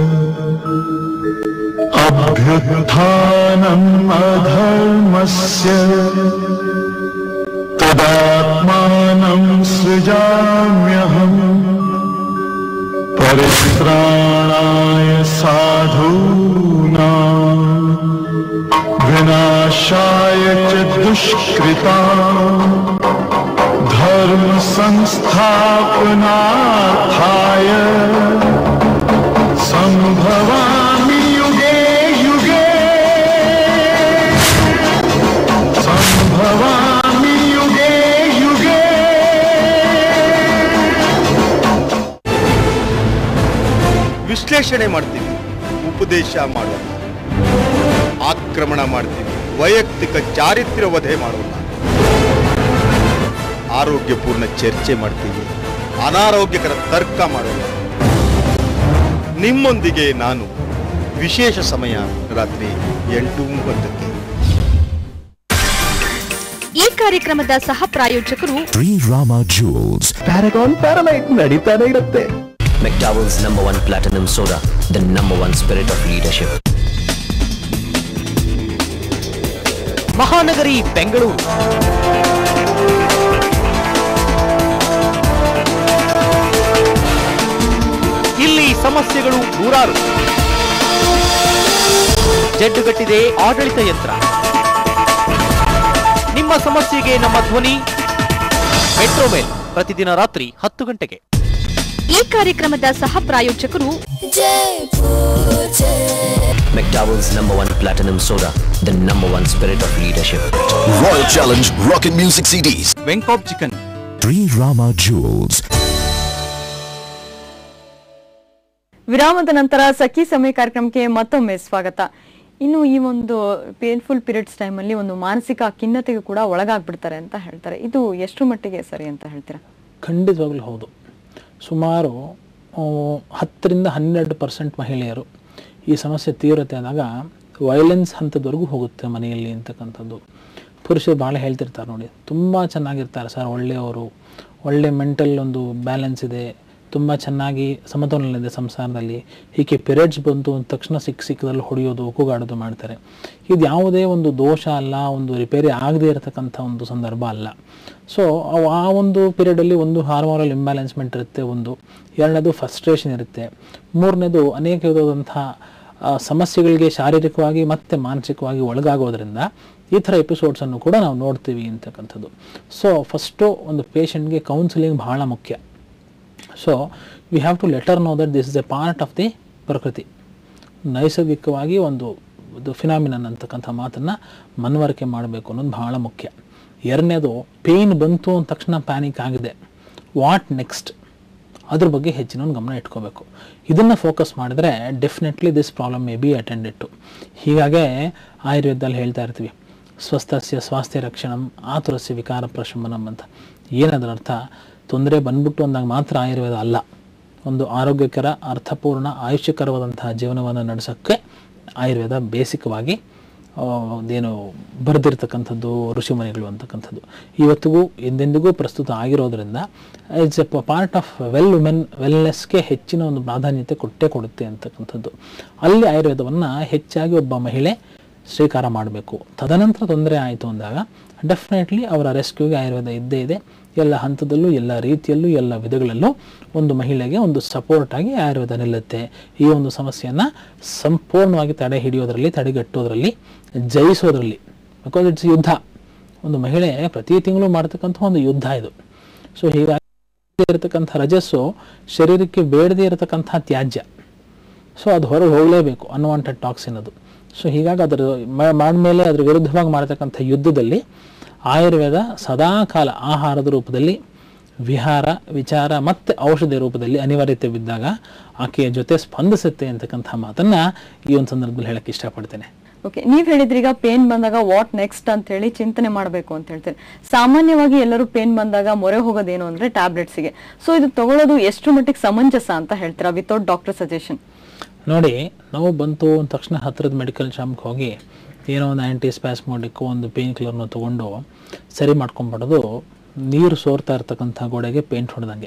अभ्युत्थानम् अधर्मस्य तदात्मानं सृजाम्यहम् परित्राणाय साधूनाम् च दुष्कृता धर्म संस्थापनार्थाय सम्भवामि युगे युगे सम्भवामि युगे युगे ವಿಶ್ಲೇಷಣೆ ಮಾಡ್ತೀವಿ ಉಪದೇಶ ಮಾಡೋಣ ಆಕ್ರಮಣ ಮಾಡ್ತೀವಿ ವೈಯಕ್ತಿಕ ಚಾರಿತ್ರ್ಯ ವಧೆ ಮಾಡೋಣ ಆರೋಗ್ಯಪೂರ್ಣ ಚರ್ಚೆ ಮಾಡ್ತೀವಿ ಅನಾರೋಗ್ಯಕರ ತರ್ಕ ಮಾಡೋಣ ನಿಮ್ಮೊಂದಿಗೆ ನಾನು ವಿಶೇಷ ಸಮಯ ರಾತ್ರಿ ಎಂಟು ಮೂವತ್ತಕ್ಕೆ ಈ ಕಾರ್ಯಕ್ರಮದ ಸಹ ಪ್ರಾಯೋಜಕರು ಶ್ರೀರಾಮ ಜುವೆಲ್ಸ್ ಪ್ಯಾರಗಾನ್ ಪ್ಯಾರಲೈಟ್ ನಡೀತಾನೆ ಇರುತ್ತೆ McDowell's number one platinum soda, the number one spirit of leadership. Mahanagari Bengaluru ಇಲ್ಲಿ ಸಮಸ್ಯೆಗಳು ನೂರಾರು ಜಡ್ಡುಗಟ್ಟಿದೆ ಆಡಳಿತ ಯಂತ್ರ ನಿಮ್ಮ ಸಮಸ್ಯೆಗೆ ನಮ್ಮ ಧ್ವನಿ ಮೆಟ್ರೋಮೇಲ್ ಪ್ರತಿದಿನ ರಾತ್ರಿ ಹತ್ತು ಗಂಟೆಗೆ ಈ ಕಾರ್ಯಕ್ರಮದ ಸಹ ಪ್ರಾಯೋಜಕರು McDowell's number one platinum soda, the number one spirit of leadership. Royal Challenge Rockin' Music CDs. Venkob chicken Srirama jewels ವಿರಾಮದ ನಂತರ ಸಖಿ ಸಮಯ ಕಾರ್ಯಕ್ರಮಕ್ಕೆ ಮತ್ತೊಮ್ಮೆ ಸ್ವಾಗತ ಇನ್ನು ಈ ಒಂದು ಪೇನ್ಫುಲ್ ಪೀರಿಯಡ್ಸ್ ಟೈಮಲ್ಲಿ ಒಂದು ಮಾನಸಿಕ ಖಿನ್ನತೆಗೆ ಕೂಡ ಒಳಗಾಗ್ಬಿಡ್ತಾರೆ ಅಂತ ಹೇಳ್ತಾರೆ ಇದು ಎಷ್ಟು ಮಟ್ಟಿಗೆ ಸರಿ ಅಂತ ಹೇಳ್ತೀರಾ ಖಂಡಿತವಾಗ್ಲೂ ಹೌದು ಸುಮಾರು ಆ, ಹತ್ತರಿಂದ ಹನ್ನೆರಡು ಪರ್ಸೆಂಟ್ ಮಹಿಳೆಯರು ಈ ಸಮಸ್ಯೆ ತೀವ್ರತೆ ಆದಾಗ ವೈಲೆನ್ಸ್ ಹಂತದವರೆಗೂ ಹೋಗುತ್ತೆ ಮನೆಯಲ್ಲಿ ಅಂತಕ್ಕಂಥದ್ದು ಪುರುಷರು ಭಾಳ ಹೇಳ್ತಿರ್ತಾರೆ ನೋಡಿ ತುಂಬ ಚೆನ್ನಾಗಿರ್ತಾರೆ ಸರ್ ಒಳ್ಳೆಯವರು ಒಳ್ಳೆ ಮೆಂಟಲ್ ಒಂದು ಬ್ಯಾಲೆನ್ಸ್ ಇದೆ ತುಂಬ ಚೆನ್ನಾಗಿ ಸಮತೋಲನ ಇದೆ ಸಂಸಾರದಲ್ಲಿ ಹೀಗೆ ಪಿರಿಯಡ್ಸ್ ಬಂತು ಅಂದ ತಕ್ಷಣ ಸಿಕ್ಕ ಸಿಕ್ಕದಲ್ಲಿ ಹೊಡೆಯೋದು ಕೂಗಾಡೋದು ಮಾಡ್ತಾರೆ ಇದು ಯಾವುದೇ ಒಂದು ದೋಷ ಅಲ್ಲ ಒಂದು ರಿಪೇರಿ ಆಗದೇ ಇರತಕ್ಕಂಥ ಒಂದು ಸಂದರ್ಭ ಅಲ್ಲ ಸೊ ಆ ಒಂದು ಪೀರಿಯಡಲ್ಲಿ ಒಂದು ಹಾರ್ಮೋನಲ್ ಇಂಬ್ಯಾಲೆನ್ಸ್ಮೆಂಟ್ ಇರುತ್ತೆ ಒಂದು ಎರಡನೇದು ಫಸ್ಟ್ರೇಷನ್ ಇರುತ್ತೆ ಮೂರನೇದು ಅನೇಕ ವಿಧವಾದಂಥ ಆ, ಸಮಸ್ಯೆಗಳಿಗೆ ಶಾರೀರಿಕವಾಗಿ ಮತ್ತು ಮಾನಸಿಕವಾಗಿ ಒಳಗಾಗೋದ್ರಿಂದ ಈ ಥರ ಎಪಿಸೋಡ್ಸನ್ನು ಕೂಡ ನಾವು ನೋಡ್ತೀವಿ ಅಂತಕ್ಕಂಥದ್ದು ಸೊ ಫಸ್ಟು ಒಂದು ಪೇಷಂಟ್ಗೆ ಕೌನ್ಸಿಲಿಂಗ್ ಬಹಳ ಮುಖ್ಯ so we have to let her know that this is a part of the ಪ್ರಕೃತಿ ನೈಸರ್ಗಿಕವಾಗಿ ಒಂದು ಇದು ಫಿನಾಮಿನನ್ ಅಂತಕ್ಕಂಥ ಮಾತನ್ನು ಮನವರಿಕೆ ಮಾಡಬೇಕು ಅನ್ನೋದು ಬಹಳ ಮುಖ್ಯ ಎರಡನೇದು ಪೇಯ್ನ್ ಬಂತು ಅಂದ ತಕ್ಷಣ ಪ್ಯಾನಿಕ್ ಆಗಿದೆ ವಾಟ್ ನೆಕ್ಸ್ಟ್ ಅದ್ರ ಬಗ್ಗೆ ಹೆಚ್ಚಿನ ಒಂದು ಗಮನ ಇಟ್ಕೋಬೇಕು ಇದನ್ನು ಫೋಕಸ್ ಮಾಡಿದ್ರೆ definitely this problem may be attended to ಹೀಗಾಗೆ ಆಯುರ್ವೇದದಲ್ಲಿ ಹೇಳ್ತಾ ಇರ್ತೀವಿ ಸ್ವಸ್ಥಸ್ಯ ಸ್ವಾಸ್ಥ್ಯ ರಕ್ಷಣಂ ಆತುರಸ್ಯ ವಿಕಾರ ಪ್ರಶಮನಂ ಅಂತ ಏನದರ ಅರ್ಥ ತೊಂದರೆ ಬಂದ್ಬಿಟ್ಟು ಅಂದಾಗ ಮಾತ್ರ ಆಯುರ್ವೇದ ಅಲ್ಲ ಒಂದು ಆರೋಗ್ಯಕರ ಅರ್ಥಪೂರ್ಣ ಆಯುಷ್ಯಕರವಾದಂತಹ ಜೀವನವನ್ನು ನಡೆಸೋಕ್ಕೆ ಆಯುರ್ವೇದ ಬೇಸಿಕವಾಗಿ ಆ, ಅದೇನು ಬರೆದಿರ್ತಕ್ಕಂಥದ್ದು ಋಷಿಮುನಿಗಳು ಅಂತಕ್ಕಂಥದ್ದು ಇವತ್ತಿಗೂ ಎಂದೆಂದಿಗೂ ಪ್ರಸ್ತುತ ಆಗಿರೋದ್ರಿಂದ it's a part of well women ವೆಲ್ನೆಸ್ಗೆ ಹೆಚ್ಚಿನ ಒಂದು ಪ್ರಾಧಾನ್ಯತೆ ಕೊಟ್ಟೇ ಕೊಡುತ್ತೆ ಅಂತಕ್ಕಂಥದ್ದು ಅಲ್ಲಿ ಆಯುರ್ವೇದವನ್ನು ಹೆಚ್ಚಾಗಿ ಒಬ್ಬ ಮಹಿಳೆ ಸ್ವೀಕಾರ ಮಾಡಬೇಕು ತದನಂತರ ತೊಂದರೆ ಆಯಿತು ಅಂದಾಗ ಡೆಫಿನೆಟ್ಲಿ ಅವರ ರೆಸ್ಕ್ಯೂಗೆ ಆಯುರ್ವೇದ ಇದ್ದೇ ಇದೆ ಎಲ್ಲ ಹಂತದಲ್ಲೂ ಎಲ್ಲ ರೀತಿಯಲ್ಲೂ ಎಲ್ಲ ವಿಧಗಳಲ್ಲೂ ಒಂದು ಮಹಿಳೆಗೆ ಒಂದು ಸಪೋರ್ಟ್ ಆಗಿ ಆಯುರ್ವೇದ ನಿಲ್ಲುತ್ತೆ ಈ ಒಂದು ಸಮಸ್ಯೆಯನ್ನು ಸಂಪೂರ್ಣವಾಗಿ ತಡೆ ಹಿಡಿಯೋದ್ರಲ್ಲಿ ತಡೆಗಟ್ಟೋದ್ರಲ್ಲಿ ಜಯಿಸೋದ್ರಲ್ಲಿ ಬಿಕಾಸ್ ಇಟ್ಸ್ ಯುದ್ಧ ಒಂದು ಮಹಿಳೆ ಪ್ರತಿ ತಿಂಗಳು ಮಾಡ್ತಕ್ಕಂಥ ಒಂದು ಯುದ್ಧ ಇದು ಸೊ ಹೀಗಾಗಿ ಇರತಕ್ಕಂಥ ರಜಸ್ಸು ಶರೀರಕ್ಕೆ ಬೇಡದೇ ಇರತಕ್ಕಂಥ ತ್ಯಾಜ್ಯ ಸೊ ಅದು ಹೊರಗೆ ಹೋಗಲೇಬೇಕು ಅನ್ವಾಂಟೆಡ್ ಟಾಕ್ಸಿನ್ ಅದು ಸೊ ಹೀಗಾಗಿ ಅದರ ಮಾಡಿದ್ಮೇಲೆ ಅದ್ರ ವಿರುದ್ಧವಾಗಿ ಮಾಡತಕ್ಕಂಥ ಯುದ್ಧದಲ್ಲಿ ಆಯುರ್ವೇದ ಸದಾಕಾಲ ಆಹಾರದ ರೂಪದಲ್ಲಿ ವಿಹಾರ ವಿಚಾರ ಮತ್ತು ಔಷಧಿ ರೂಪದಲ್ಲಿ ಅನಿವಾರ್ಯತೆ ಬಿದ್ದಾಗ ಆಕೆಯ ಜೊತೆ ಸ್ಪಂದಿಸುತ್ತೆ ಅಂತಕ್ಕಂಥ ಮಾತನ್ನು ಈ ಒಂದು ಸಂದರ್ಭದಲ್ಲಿ ಹೇಳಕ್ಕೆ ಇಷ್ಟಪಡ್ತೇನೆ ಓಕೆ ನೀವ್ ಹೇಳಿದ್ರಿ ಈಗ ಪೇನ್ ಬಂದಾಗ ವಾಟ್ ನೆಕ್ಸ್ಟ್ ಅಂತ ಹೇಳಿ ಚಿಂತನೆ ಮಾಡಬೇಕು ಅಂತ ಹೇಳ್ತಾರೆ ಸಾಮಾನ್ಯವಾಗಿ ಎಲ್ಲರೂ ಪೇನ್ ಬಂದಾಗ ಮೊರೆ ಹೋಗೋದೇನು ಅಂದ್ರೆ ಟ್ಯಾಬ್ಲೆಟ್ಸ್ಗೆ ಸೊ ಇದು ತಗೊಳ್ಳೋದು ಎಷ್ಟು ಮಟ್ಟಿಗೆ ಸಮಂಜಸ ಅಂತ ಹೇಳ್ತೀರಾ ವಿತೌಟ್ ಡಾಕ್ಟರ್ ಸಜೆಷನ್ ನೋಡಿ ನೋವು ಬಂತು ಅಂದ ತಕ್ಷಣ ಹತ್ತಿರದ ಮೆಡಿಕಲ್ ಶಾಪ್ಗೆ ಹೋಗಿ ಏನೋ ಒಂದು ಆ್ಯಂಟಿ ಸ್ಪ್ಯಾಸ್ಮೋಡಿಕ್ಕು ಒಂದು ಪೇನ್ ಕಿಲ್ಲರ್ನ ತೊಗೊಂಡು ಸರಿ ಮಾಡ್ಕೊಂಬಿಡೋದು ನೀರು ಸೋರ್ತಾ ಇರ್ತಕ್ಕಂಥ ಗೋಡೆಗೆ ಪೇಂಟ್ ಹೊಡೆದಂಗೆ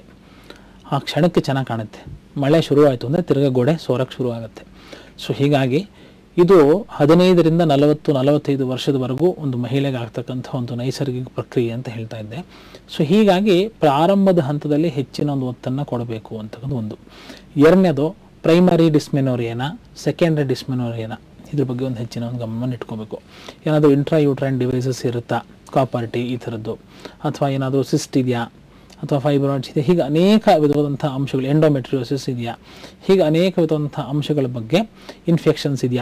ಆ ಕ್ಷಣಕ್ಕೆ ಚೆನ್ನಾಗಿ ಕಾಣುತ್ತೆ ಮಳೆ ಶುರು ಆಯಿತು ಅಂದರೆ ತಿರ್ಗಾ ಗೋಡೆ ಸೋರಕ್ಕೆ ಶುರು ಆಗುತ್ತೆ ಸೊ ಹೀಗಾಗಿ ಇದು ಹದಿನೈದರಿಂದ ನಲವತ್ತು ನಲವತ್ತೈದು ವರ್ಷದವರೆಗೂ ಒಂದು ಮಹಿಳೆಗೆ ಆಗ್ತಕ್ಕಂಥ ಒಂದು ನೈಸರ್ಗಿಕ ಪ್ರಕ್ರಿಯೆ ಅಂತ ಹೇಳ್ತಾ ಇದ್ದೆ ಸೊ ಹೀಗಾಗಿ ಪ್ರಾರಂಭದ ಹಂತದಲ್ಲಿ ಹೆಚ್ಚಿನ ಒಂದು ಒತ್ತನ್ನು ಕೊಡಬೇಕು ಅಂತಕ್ಕಂಥ ಒಂದು ಎರಡನೇದು ಪ್ರೈಮರಿ ಡಿಸ್ಮೆನೋರಿಯನ ಸೆಕೆಂಡರಿ ಡಿಸ್ಮೆನೋರಿಯನ ಇದ್ರ ಬಗ್ಗೆ ಒಂದು ಹೆಚ್ಚಿನ ಒಂದು ಗಮನವನ್ನು ಇಟ್ಕೋಬೇಕು ಏನಾದರೂ ಇಂಟ್ರಾ ಯೂಟ್ರೈನ್ ಡಿವೈಸಸ್ ಇರುತ್ತಾ ಕಾಪರ್ಟಿ ಈ ಥರದ್ದು ಅಥವಾ ಏನಾದರೂ ಸಿಸ್ಟ್ ಇದೆಯಾ ಅಥವಾ ಫೈಬ್ರಾಯ್ಡ್ಸ್ ಇದೆ ಹೀಗೆ ಅನೇಕ ವಿಧವಾದಂಥ ಅಂಶಗಳು ಎಂಡೋಮೆಟ್ರಿಯೋಸಿಸ್ ಇದೆಯಾ ಹೀಗೆ ಅನೇಕ ವಿಧವಾದಂಥ ಅಂಶಗಳ ಬಗ್ಗೆ ಇನ್ಫೆಕ್ಷನ್ಸ್ ಇದೆಯಾ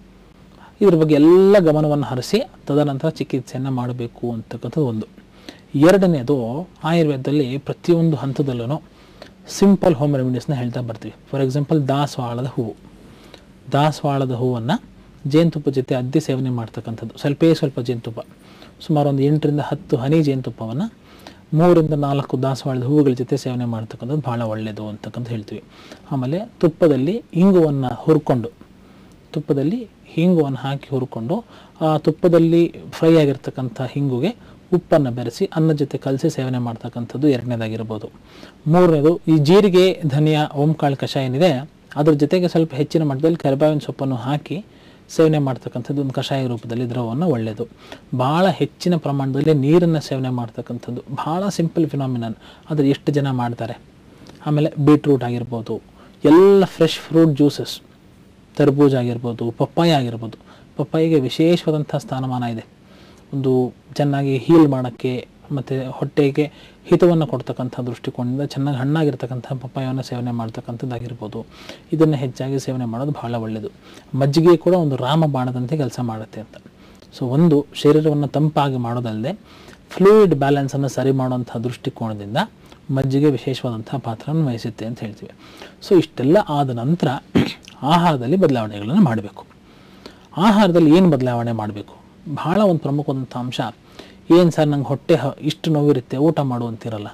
ಇದ್ರ ಬಗ್ಗೆ ಎಲ್ಲ ಗಮನವನ್ನು ಹರಿಸಿ ತದನಂತರ ಚಿಕಿತ್ಸೆಯನ್ನು ಮಾಡಬೇಕು ಅಂತಕ್ಕಂಥದ್ದು ಒಂದು ಎರಡನೇದು ಆಯುರ್ವೇದದಲ್ಲಿ ಪ್ರತಿಯೊಂದು ಹಂತದಲ್ಲೂ ಸಿಂಪಲ್ ಹೋಮ್ ರೆಮಿಡೀಸ್ನ ಹೇಳ್ತಾ ಬರ್ತೀವಿ ಫಾರ್ ಎಕ್ಸಾಂಪಲ್ ದಾಸವಾಳದ ಹೂವು ದಾಸವಾಳದ ಹೂವನ್ನು ಜೇನುತುಪ್ಪ ಜೊತೆ ಅದ್ದಿ ಸೇವನೆ ಮಾಡ್ತಕ್ಕಂಥದ್ದು ಸ್ವಲ್ಪೇ ಸ್ವಲ್ಪ ಜೇನುತುಪ್ಪ ಸುಮಾರು ಒಂದು ಎಂಟರಿಂದ ಹತ್ತು ಹನಿ ಜೇನುತುಪ್ಪವನ್ನು ಮೂರರಿಂದ ನಾಲ್ಕು ದಾಸವಾಳದ ಹೂವುಗಳ ಜೊತೆ ಸೇವನೆ ಮಾಡ್ತಕ್ಕಂಥದ್ದು ಭಾಳ ಒಳ್ಳೆಯದು ಅಂತಕ್ಕಂತ ಹೇಳ್ತೀವಿ ಆಮೇಲೆ ತುಪ್ಪದಲ್ಲಿ ಇಂಗುವನ್ನು ಹುರ್ಕೊಂಡು ತುಪ್ಪದಲ್ಲಿ ಹಿಂಗುವನ್ನು ಹಾಕಿ ಹುರ್ಕೊಂಡು ಆ ತುಪ್ಪದಲ್ಲಿ ಫ್ರೈ ಆಗಿರ್ತಕ್ಕಂಥ ಹಿಂಗುಗೆ ಉಪ್ಪನ್ನು ಬೆರೆಸಿ ಅನ್ನ ಜೊತೆ ಕಲಸಿ ಸೇವನೆ ಮಾಡ್ತಕ್ಕಂಥದ್ದು ಎರಡನೇದಾಗಿರ್ಬೋದು ಮೂರನೇದು ಈ ಜೀರಿಗೆ ಧನಿಯಾ ಓಂಕಾಳು ಕಷಾಯ ಏನಿದೆ ಅದ್ರ ಜೊತೆಗೆ ಸ್ವಲ್ಪ ಹೆಚ್ಚಿನ ಮಟ್ಟದಲ್ಲಿ ಕರಿಬೇವಿನ ಸೊಪ್ಪನ್ನು ಹಾಕಿ ಸೇವನೆ ಮಾಡ್ತಕ್ಕಂಥದ್ದು ಒಂದು ಕಷಾಯ ರೂಪದಲ್ಲಿ ದ್ರವವನ್ನು ಒಳ್ಳೆಯದು ಭಾಳ ಹೆಚ್ಚಿನ ಪ್ರಮಾಣದಲ್ಲಿ ನೀರನ್ನು ಸೇವನೆ ಮಾಡ್ತಕ್ಕಂಥದ್ದು ಭಾಳ ಸಿಂಪಲ್ ಫಿನಾಮಿನನ್ ಆದರೆ ಎಷ್ಟು ಜನ ಮಾಡ್ತಾರೆ ಆಮೇಲೆ ಬೀಟ್ರೂಟ್ ಆಗಿರ್ಬೋದು ಎಲ್ಲ ಫ್ರೆಶ್ ಫ್ರೂಟ್ ಜ್ಯೂಸಸ್ ತರ್ಬೂಜ್ ಆಗಿರ್ಬೋದು ಪಪ್ಪಾಯ ಆಗಿರ್ಬೋದು ಪಪ್ಪಾಯಿಗೆ ವಿಶೇಷವಾದಂಥ ಸ್ಥಾನಮಾನ ಇದೆ ಒಂದು ಚೆನ್ನಾಗಿ ಹೀಲ್ ಮಾಡೋಕ್ಕೆ ಮತ್ತು ಹೊಟ್ಟೆಗೆ ಹಿತವನ್ನು ಕೊಡ್ತಕ್ಕಂಥ ದೃಷ್ಟಿಕೋನದಿಂದ ಚೆನ್ನಾಗಿ ಹಣ್ಣಾಗಿರ್ತಕ್ಕಂಥ ಪಪ್ಪಾಯವನ್ನು ಸೇವನೆ ಮಾಡ್ತಕ್ಕಂಥದ್ದಾಗಿರ್ಬೋದು ಇದನ್ನು ಹೆಚ್ಚಾಗಿ ಸೇವನೆ ಮಾಡೋದು ಬಹಳ ಒಳ್ಳೆಯದು ಮಜ್ಜಿಗೆ ಕೂಡ ಒಂದು ರಾಮ ಬಾಣದಂತೆ ಕೆಲಸ ಮಾಡುತ್ತೆ ಅಂತ ಸೊ ಒಂದು ಶರೀರವನ್ನು ತಂಪಾಗಿ ಮಾಡೋದಲ್ಲದೆ ಫ್ಲೂಯಿಡ್ ಬ್ಯಾಲೆನ್ಸನ್ನು ಸರಿ ಮಾಡುವಂಥ ದೃಷ್ಟಿಕೋನದಿಂದ ಮಜ್ಜಿಗೆ ವಿಶೇಷವಾದಂಥ ಪಾತ್ರವನ್ನು ವಹಿಸುತ್ತೆ ಅಂತ ಹೇಳ್ತೀವಿ ಸೊ ಇಷ್ಟೆಲ್ಲ ಆದ ನಂತರ ಆಹಾರದಲ್ಲಿ ಬದಲಾವಣೆಗಳನ್ನು ಮಾಡಬೇಕು ಆಹಾರದಲ್ಲಿ ಏನು ಬದಲಾವಣೆ ಮಾಡಬೇಕು ಬಹಳ ಒಂದು ಪ್ರಮುಖವಾದಂಥ ಅಂಶ ಏನು ಸರ್ ನಂಗೆ ಹೊಟ್ಟೆ ಹ- ಇಷ್ಟು ನೋವಿರುತ್ತೆ ಊಟ ಮಾಡು ಅಂತಿರಲ್ಲ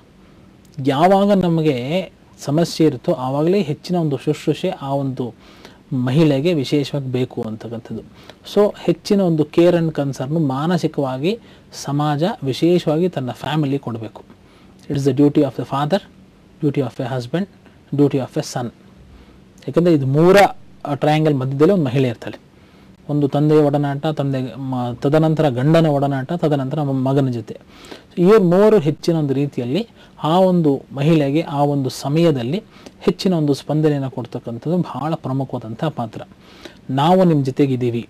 ಯಾವಾಗ ನಮಗೆ ಸಮಸ್ಯೆ ಇರುತ್ತೋ ಆವಾಗಲೇ ಹೆಚ್ಚಿನ ಒಂದು ಶುಶ್ರೂಷೆ ಆ ಒಂದು ಮಹಿಳೆಗೆ ವಿಶೇಷವಾಗಿ ಬೇಕು ಅಂತಕ್ಕಂಥದ್ದು ಸೊ ಹೆಚ್ಚಿನ ಒಂದು ಕೇರ್ ಆ್ಯಂಡ್ ಕನ್ಸರ್ನು ಮಾನಸಿಕವಾಗಿ ಸಮಾಜ ವಿಶೇಷವಾಗಿ ತನ್ನ ಫ್ಯಾಮಿಲಿ ಕೊಡಬೇಕು it's the duty of the father duty of a husband duty of a son ಯಾಕಂದರೆ ಇದು ಮೂರ ಟ್ರಯಾಂಗಲ್ ಮಧ್ಯದಲ್ಲಿ ಒಂದು ಮಹಿಳೆ ಇರ್ತಾಳೆ ಒಂದು ತಂದೆಯ ಒಡನಾಟ ತಂದೆ ಮ- ತದನಂತರ ಗಂಡನ ಒಡನಾಟ ತದನಂತರ ಮ- ಮಗನ ಜೊತೆ ಇವರು ಮೂವರು ಹೆಚ್ಚಿನ ಒಂದು ರೀತಿಯಲ್ಲಿ ಆ ಒಂದು ಮಹಿಳೆಗೆ ಆ ಒಂದು ಸಮಯದಲ್ಲಿ ಹೆಚ್ಚಿನ ಒಂದು ಸ್ಪಂದನೆಯನ್ನು ಕೊಡ್ತಕ್ಕಂಥದ್ದು ಬಹಳ ಪ್ರಮುಖವಾದಂಥ ಪಾತ್ರ ನಾವು ನಿಮ್ಮ ಜೊತೆಗಿದ್ದೀವಿ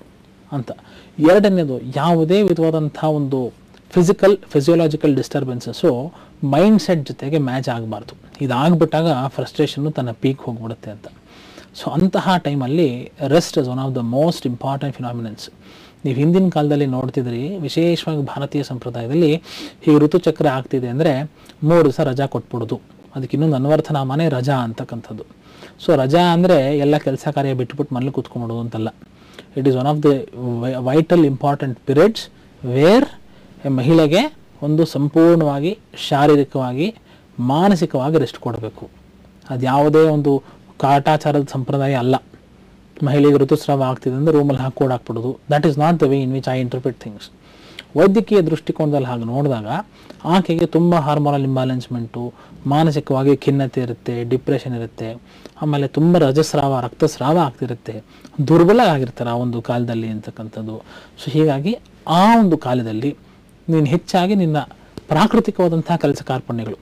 ಅಂತ ಎರಡನೇದು ಯಾವುದೇ ವಿಧವಾದಂಥ ಒಂದು physical physiological disturbances mind set ಜೊತೆಗೆ ಮ್ಯಾಚ್ ಆಗಬಾರ್ದು ಇದಾಗ್ಬಿಟ್ಟಾಗ ಫ್ರಸ್ಟ್ರೇಷನ್ನು ತನ್ನ ಪೀಕ್ ಹೋಗ್ಬಿಡುತ್ತೆ ಅಂತ ಸೊ ಅಂತಹ ಟೈಮಲ್ಲಿ rest is one of the most important phenomenons ನೀವು ಹಿಂದಿನ ಕಾಲದಲ್ಲಿ ನೋಡ್ತಿದ್ರಿ ವಿಶೇಷವಾಗಿ ಭಾರತೀಯ ಸಂಪ್ರದಾಯದಲ್ಲಿ ಹೀಗೆ ಋತುಚಕ್ರ ಆಗ್ತಿದೆ ಅಂದರೆ ಮೂರು ದಿವಸ ರಜಾ ಕೊಟ್ಬಿಡೋದು ಅದಕ್ಕೆ ಇನ್ನೊಂದು ಅನ್ವರ್ಥನಾಮನೇ ರಜಾ ಅಂತಕ್ಕಂಥದ್ದು ಸೊ ರಜಾ ಅಂದರೆ ಎಲ್ಲ ಕೆಲಸ ಕಾರ್ಯ ಬಿಟ್ಬಿಟ್ಟು ಮನೇಲಿ ಕೂತ್ಕೊಂಡ್ಬಿಡೋದು ಅಂತಲ್ಲ it is one of the vital important periods where ಮಹಿಳೆಗೆ ಒಂದು ಸಂಪೂರ್ಣವಾಗಿ ಶಾರೀರಿಕವಾಗಿ ಮಾನಸಿಕವಾಗಿ ರೆಸ್ಟ್ ಕೊಡಬೇಕು ಅದು ಯಾವುದೇ ಒಂದು ಕಾಟಾಚಾರದ ಸಂಪ್ರದಾಯ ಅಲ್ಲ ಮಹಿಳೆಗೆ ಋತುಸ್ರಾವ ಆಗ್ತಿದೆ ಅಂದರೆ ರೂಮಲ್ಲಿ ಹಾಕಿ ಹಾಕ್ಬಿಡೋದು that is not the way in which I interpret things ವೈದ್ಯಕೀಯ ದೃಷ್ಟಿಕೋನದಲ್ಲಿ ಹಾಗೆ ನೋಡಿದಾಗ ಆಕೆಗೆ ತುಂಬ ಹಾರ್ಮೋನಲ್ ಇಂಬ್ಯಾಲೆನ್ಸ್ಮೆಂಟು ಮಾನಸಿಕವಾಗಿ ಖಿನ್ನತೆ ಇರುತ್ತೆ ಡಿಪ್ರೆಷನ್ ಇರುತ್ತೆ ಆಮೇಲೆ ತುಂಬ ರಜಸ್ರಾವ ರಕ್ತಸ್ರಾವ ಆಗ್ತಿರುತ್ತೆ ದುರ್ಬಲ ಆಗಿರ್ತಾರೆ ಆ ಒಂದು ಕಾಲದಲ್ಲಿ ಅಂತಕ್ಕಂಥದ್ದು ಸೊ ಹೀಗಾಗಿ ಆ ಒಂದು ಕಾಲದಲ್ಲಿ ನೀನು ಹೆಚ್ಚಾಗಿ ನಿನ್ನ ಪ್ರಾಕೃತಿಕವಾದಂಥ ಕೆಲಸ ಕಾರ್ಪಣ್ಯಗಳು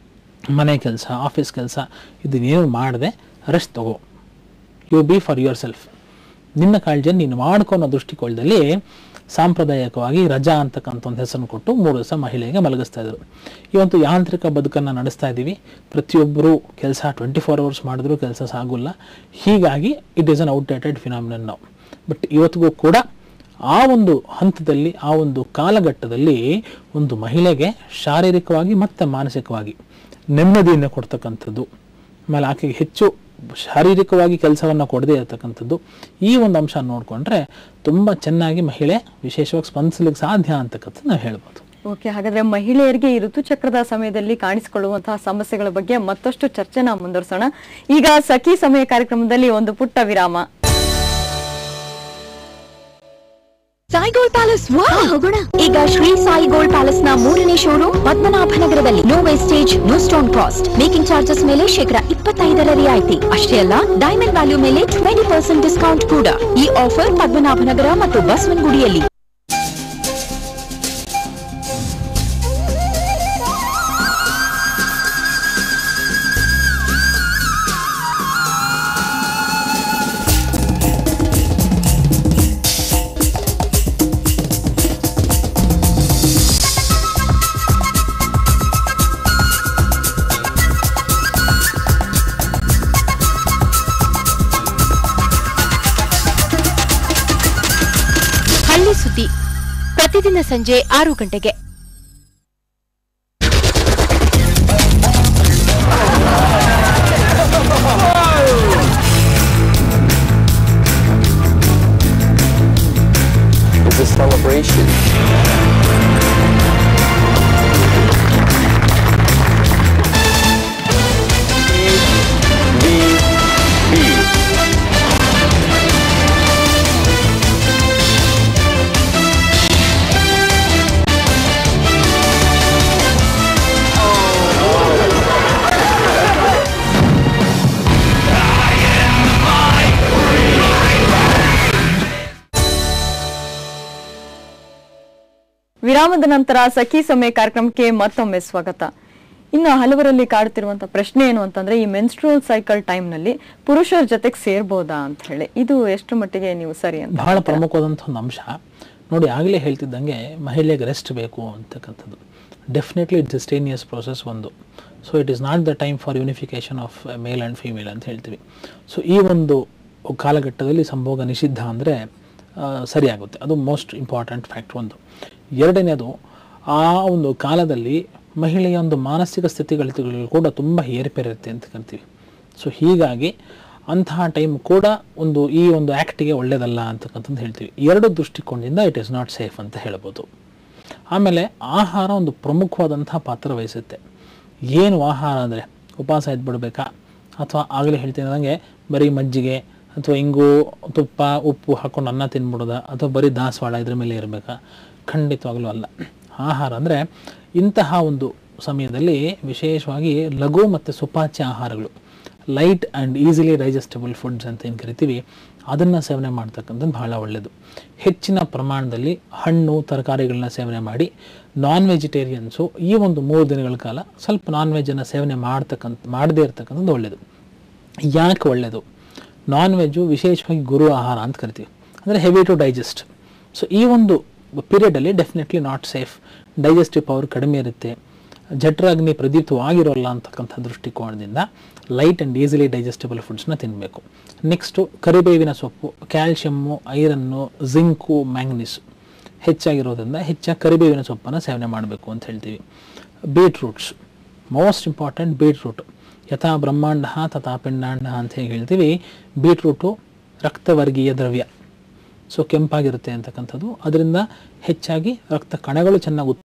ಮನೆ ಕೆಲಸ ಆಫೀಸ್ ಕೆಲಸ ಇದನ್ನೇನು ಮಾಡದೆ ರೆಸ್ಟ್ ತಗೋ you be for yourself ನಿನ್ನ ಕಾಳಜಿಯನ್ನು ನೀನು ಮಾಡ್ಕೊ ಅನ್ನೋ ದೃಷ್ಟಿಕೋನದಲ್ಲಿ ಸಾಂಪ್ರದಾಯಿಕವಾಗಿ ರಜಾ ಅಂತಕ್ಕಂಥ ಒಂದು ಹೆಸರನ್ನು ಕೊಟ್ಟು ಮೂರು ದಿವಸ ಮಹಿಳೆಗೆ ಮಲಗಿಸ್ತಾ ಇದ್ರು ಇವತ್ತು ಯಾಂತ್ರಿಕ ಬದುಕನ್ನು ನಡೆಸ್ತಾ ಇದ್ದೀವಿ ಪ್ರತಿಯೊಬ್ಬರು ಕೆಲಸ ಟ್ವೆಂಟಿ ಫೋರ್ ಅವರ್ಸ್ ಮಾಡಿದ್ರೂ ಕೆಲಸ ಸಾಗೋಲ್ಲ ಹೀಗಾಗಿ it is an outdated phenomenon ನಾವು ಬಟ್ ಇವತ್ತಿಗೂ ಕೂಡ ಆ ಒಂದು ಹಂತದಲ್ಲಿ ಆ ಒಂದು ಕಾಲಘಟ್ಟದಲ್ಲಿ ಒಂದು ಮಹಿಳೆಗೆ ಶಾರೀರಿಕವಾಗಿ ಮತ್ತು ಮಾನಸಿಕವಾಗಿ ನೆಮ್ಮದಿಯನ್ನು ಕೊಡ್ತಕ್ಕಂಥದ್ದು ಆಮೇಲೆ ಆಕೆಗೆ ಹೆಚ್ಚು ಶಾರೀರಿಕವಾಗಿ ಕೆಲಸವನ್ನು ಕೊಡದೇ ಇರತಕ್ಕಂಥದ್ದು ಈ ಒಂದು ಅಂಶ ನೋಡಿಕೊಂಡ್ರೆ ತುಂಬ ಚೆನ್ನಾಗಿ ಮಹಿಳೆ ವಿಶೇಷವಾಗಿ ಸ್ಪಂದಿಸಲಿಕ್ಕೆ ಸಾಧ್ಯ ಅಂತಕ್ಕಂಥದ್ದು ನಾವು ಹೇಳ್ಬೋದು ಓಕೆ ಹಾಗಾದ್ರೆ ಮಹಿಳೆಯರಿಗೆ ಈ ಋತುಚಕ್ರದ ಸಮಯದಲ್ಲಿ ಕಾಣಿಸಿಕೊಳ್ಳುವಂತಹ ಸಮಸ್ಯೆಗಳ ಬಗ್ಗೆ ಮತ್ತಷ್ಟು ಚರ್ಚೆನ ಮುಂದುವರಿಸೋಣ ಈಗ ಸಖಿ ಸಮಯ ಕಾರ್ಯಕ್ರಮದಲ್ಲಿ ಒಂದು ಪುಟ್ಟ ವಿರಾಮ ಸಾಯಿ ಗೋಲ್ಡ್ ಪ್ಯಾಲೇಸ್ ಹೋಗೋಣ ಈಗ ಶ್ರೀ ಸಾಯಿ ಗೋಲ್ಡ್ ಪ್ಯಾಲೇಸ್ ನ ಮೂರನೇ ಶೋರೂಮ್ ಪದ್ಮನಾಭನಗರದಲ್ಲಿ no wastage no stone cost making charges ಮೇಲೆ ಶೇಕಡ ಇಪ್ಪತ್ತೈದರ ರಿಯಾಯಿತಿ ಅಷ್ಟೇ ಅಲ್ಲ ಡೈಮಂಡ್ ವ್ಯಾಲ್ಯೂ ಮೇಲೆ ಟ್ವೆಂಟಿ ಪರ್ಸೆಂಟ್ ಡಿಸ್ಕೌಂಟ್ ಕೂಡ ಈ ಆಫರ್ ಪದ್ಮನಾಭನಗರ ಮತ್ತು ಬಸವನಗುಡಿಯಲ್ಲಿ ಹಳ್ಳಿ ಸುದ್ದಿ ಪ್ರತಿದಿನ ಸಂಜೆ ಆರು ಗಂಟೆಗೆ It's a celebration. ವಿರಾಮದ ನಂತರ ಸಖಿ ಸಮಯ ಕಾರ್ಯಕ್ರಮಕ್ಕೆ ಮತ್ತೊಮ್ಮೆ ಸ್ವಾಗತ ಇನ್ನು ಹಲವರಲ್ಲಿ ಕಾಡುತ್ತಿರುವಂತಹ ಪ್ರಶ್ನೆ ಏನು ಅಂತಂದ್ರೆ ಈ ಮೆನ್ಸ್ಟ್ರಲ್ ಸೈಕಲ್ ಟೈಮ್ ನಲ್ಲಿ ಪುರುಷರ ಜೊತೆಗೆ ಸೇರ್ಬೋದಾ ಅಂತ ಹೇಳಿ ಇದು ಎಷ್ಟು ಮಟ್ಟಿಗೆ ನೀವು ಸರಿ ಅಂತ ಬಹಳ ಪ್ರಮುಖವಾದಂಥ ಒಂದು ಅಂಶ ನೋಡಿ ಆಗಲೇ ಹೇಳ್ತಿದ್ದಂಗೆ ಮಹಿಳೆಗೆ ರೆಸ್ಟ್ ಬೇಕು ಅಂತಕ್ಕಂಥದ್ದು ಡೆಫಿನೆಟ್ಲಿ ಇಟ್ಸ್ ಸ್ಟೇನಿಯಸ್ ಪ್ರೋಸೆಸ್ ಒಂದು so it is not the time for unification of male and female ಅಂತ ಹೇಳ್ತೀವಿ ಸೊ ಈ ಒಂದು ಕಾಲಘಟ್ಟದಲ್ಲಿ ಸಂಭೋಗ ನಿಷಿದ್ಧ ಅಂದರೆ ಸರಿಯಾಗುತ್ತೆ ಅದು ಮೋಸ್ಟ್ ಇಂಪಾರ್ಟೆಂಟ್ ಫ್ಯಾಕ್ಟ್ ಒಂದು ಎರಡನೇದು ಆ ಒಂದು ಕಾಲದಲ್ಲಿ ಮಹಿಳೆಯ ಒಂದು ಮಾನಸಿಕ ಸ್ಥಿತಿಗತಿಗಳು ಕೂಡ ತುಂಬ ಏರ್ಪೇರಿರುತ್ತೆ ಅಂತ ಕರಿತೀವಿ ಸೊ ಹೀಗಾಗಿ ಅಂತಹ ಟೈಮ್ ಕೂಡ ಒಂದು ಈ ಒಂದು ಆ್ಯಕ್ಟಿಗೆ ಒಳ್ಳೆಯದಲ್ಲ ಅಂತಕ್ಕಂಥದ್ದು ಹೇಳ್ತೀವಿ ಎರಡು ದೃಷ್ಟಿಕೋನದಿಂದ ಇಟ್ ಈಸ್ ನಾಟ್ ಸೇಫ್ ಅಂತ ಹೇಳ್ಬೋದು ಆಮೇಲೆ ಆಹಾರ ಒಂದು ಪ್ರಮುಖವಾದಂತಹ ಪಾತ್ರ ವಹಿಸುತ್ತೆ ಏನು ಆಹಾರ ಅಂದರೆ ಉಪವಾಸ ಇದ್ಬಿಡ್ಬೇಕಾ ಅಥವಾ ಆಗಲೇ ಹೇಳ್ತಿದ್ದಂಗೆ ಬರೀ ಮಜ್ಜಿಗೆ ಅಥವಾ ಇಂಗು ತುಪ್ಪ ಉಪ್ಪು ಹಾಕೊಂಡು ಅನ್ನ ತಿನ್ಬಿಡೋದ ಅಥವಾ ಬರೀ ದಾಸವಾಳ ಇದ್ರ ಮೇಲೆ ಇರಬೇಕಾ ಖಂಡಿತವಾಗ್ಲೂ ಅಲ್ಲ ಆಹಾರ ಅಂದರೆ ಇಂತಹ ಒಂದು ಸಮಯದಲ್ಲಿ ವಿಶೇಷವಾಗಿ ಲಘು ಮತ್ತು ಸುಪಾಚ್ಯ ಆಹಾರಗಳು light and easily digestible foods ಅಂತ ಏನು ಕರಿತೀವಿ ಅದನ್ನು ಸೇವನೆ ಮಾಡ್ತಕ್ಕಂಥದ್ದು ಬಹಳ ಒಳ್ಳೆಯದು ಹೆಚ್ಚಿನ ಪ್ರಮಾಣದಲ್ಲಿ ಹಣ್ಣು ತರಕಾರಿಗಳನ್ನ ಸೇವನೆ ಮಾಡಿ ನಾನ್ ವೆಜಿಟೇರಿಯನ್ಸು ಈ ಒಂದು ಮೂರು ದಿನಗಳ ಕಾಲ ಸ್ವಲ್ಪ ನಾನ್ ವೆಜ್ಜನ್ನು ಸೇವನೆ ಮಾಡ್ತಕ್ಕಂಥ ಮಾಡದೇ ಇರ್ತಕ್ಕಂಥದ್ದು ಒಳ್ಳೆಯದು ಯಾಕೆ ಒಳ್ಳೆಯದು ನಾನ್ ವೆಜ್ಜು ವಿಶೇಷವಾಗಿ ಗುರು ಆಹಾರ ಅಂತ ಕರಿತೀವಿ ಅಂದರೆ ಹೆವಿ ಟು ಡೈಜೆಸ್ಟ್ ಸೊ ಈ ಒಂದು ಪೀರಿಯಡಲ್ಲಿ definitely not safe digestive power ಕಡಿಮೆ ಇರುತ್ತೆ ಜಠರಾಗ್ನಿ ಪ್ರದೀಪ್ತವಾಗಿರೋಲ್ಲ ಅಂತಕ್ಕಂಥ ದೃಷ್ಟಿಕೋನದಿಂದ ಲೈಟ್ ಆ್ಯಂಡ್ ಈಸಿಲಿ ಡೈಜೆಸ್ಟಬಲ್ ಫುಡ್ಸ್ನ ತಿನ್ನಬೇಕು ನೆಕ್ಸ್ಟು ಕರಿಬೇವಿನ ಸೊಪ್ಪು ಕ್ಯಾಲ್ಶಿಯಮ್ಮು ಐರನ್ನು ಜಿಂಕು ಮ್ಯಾಂಗ್ನೀಸು ಹೆಚ್ಚಾಗಿರೋದ್ರಿಂದ ಹೆಚ್ಚಾಗಿ ಕರಿಬೇವಿನ ಸೊಪ್ಪನ್ನು ಸೇವನೆ ಮಾಡಬೇಕು ಅಂತ ಹೇಳ್ತೀವಿ ಬೀಟ್ರೂಟ್ಸ್ ಮೋಸ್ಟ್ ಇಂಪಾರ್ಟೆಂಟ್ ಬೀಟ್ರೂಟ್ ಯಥಾ ಬ್ರಹ್ಮಾಂಡ ತಥಾ ಪಿಂಡಾಂಡ ಅಂತ ಹೇಗೆ ಹೇಳ್ತೀವಿ ಬೀಟ್ರೂಟು ರಕ್ತವರ್ಗೀಯ ದ್ರವ್ಯ ಸೊ ಕೆಂಪಾಗಿರುತ್ತೆ ಅಂತಕ್ಕಂಥದ್ದು ಅದರಿಂದ ಹೆಚ್ಚಾಗಿ ರಕ್ತ ಕಣಗಳು ಚೆನ್ನಾಗಿ